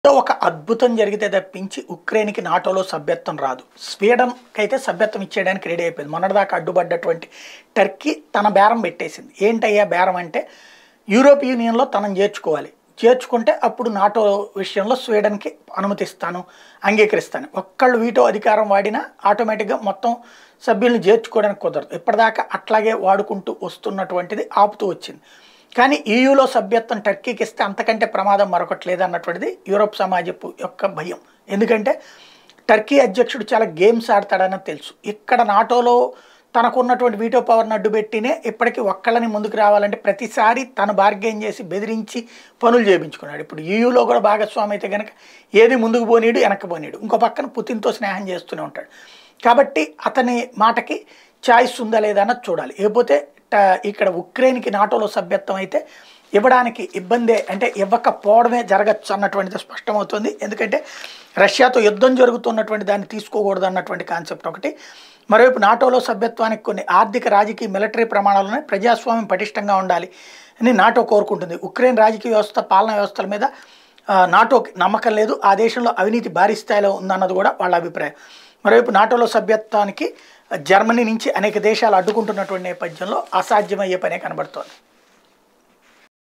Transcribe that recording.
ఏదో ఒక అద్భుతం జరిగితే తప్పించి ఉక్రెయిన్కి నాటోలో సభ్యత్వం రాదు స్వీడన్కి అయితే సభ్యత్వం ఇచ్చేయడానికి రెడీ అయిపోయింది మొన్నటిదాకా అడ్డుపడ్డటువంటి టర్కీ తన బేరం పెట్టేసింది ఏంటయ్యా బేరం అంటే యూరోప్ యూనియన్లో తనను చేర్చుకోవాలి చేర్చుకుంటే అప్పుడు నాటో విషయంలో స్వీడన్కి అనుమతిస్తాను అంగీకరిస్తాను ఒక్కళ్ళు వీటో అధికారం వాడినా ఆటోమేటిక్గా మొత్తం సభ్యులను చేర్చుకోవడానికి కుదరదు ఇప్పటిదాకా అట్లాగే వాడుకుంటూ వస్తున్నటువంటిది ఆపుతూ వచ్చింది కానీ ఈయూలో సభ్యత్వం టర్కీకి ఇస్తే అంతకంటే ప్రమాదం మరొకటి లేదన్నటువంటిది యూరోప్ సమాజపు యొక్క భయం ఎందుకంటే టర్కీ అధ్యక్షుడు చాలా గేమ్స్ ఆడతాడని తెలుసు ఇక్కడ నాటోలో తనకున్నటువంటి వీటో పవర్ని అడ్డుపెట్టినే ఇప్పటికీ ఒక్కళ్ళని ముందుకు రావాలంటే ప్రతిసారి తను బార్గెన్ చేసి బెదిరించి పనులు చేయించుకున్నాడు ఇప్పుడు ఈయూలో కూడా భాగస్వామి అయితే కనుక ఏది ముందుకు పోనీడు వెనక్కి పోనీడు ఇంకో పక్కన పుతిన్తో స్నేహం చేస్తూనే ఉంటాడు కాబట్టి అతని మాటకి చాయిస్ ఉందా లేదా అన్నది చూడాలి లేకపోతే ట- ఇక్కడ ఉక్రెయిన్కి నాటోలో సభ్యత్వం అయితే ఇవ్వడానికి ఇబ్బందే అంటే ఇవ్వకపోవడమే జరగచ్చు అన్నటువంటిది స్పష్టమవుతుంది ఎందుకంటే రష్యాతో యుద్ధం జరుగుతున్నటువంటి దాన్ని తీసుకోకూడదు అన్నటువంటి కాన్సెప్ట్ ఒకటి మరోవైపు నాటోలో సభ్యత్వానికి కొన్ని ఆర్థిక రాజకీయ మిలిటరీ ప్రమాణాలు ప్రజాస్వామ్యం పటిష్టంగా ఉండాలి అని నాటో కోరుకుంటుంది ఉక్రెయిన్ రాజకీయ వ్యవస్థ పాలనా వ్యవస్థల మీద ఆ, నాటోకి నమ్మకం లేదు ఆ దేశంలో అవినీతి భారీ స్థాయిలో ఉందన్నది కూడా వాళ్ళ అభిప్రాయం మరోవైపు నాటోలో సభ్యత్వానికి జర్మనీ నుంచి అనేక దేశాలు అడ్డుకుంటున్నటువంటి నేపథ్యంలో అసాధ్యమయ్యే పనే కనబడుతోంది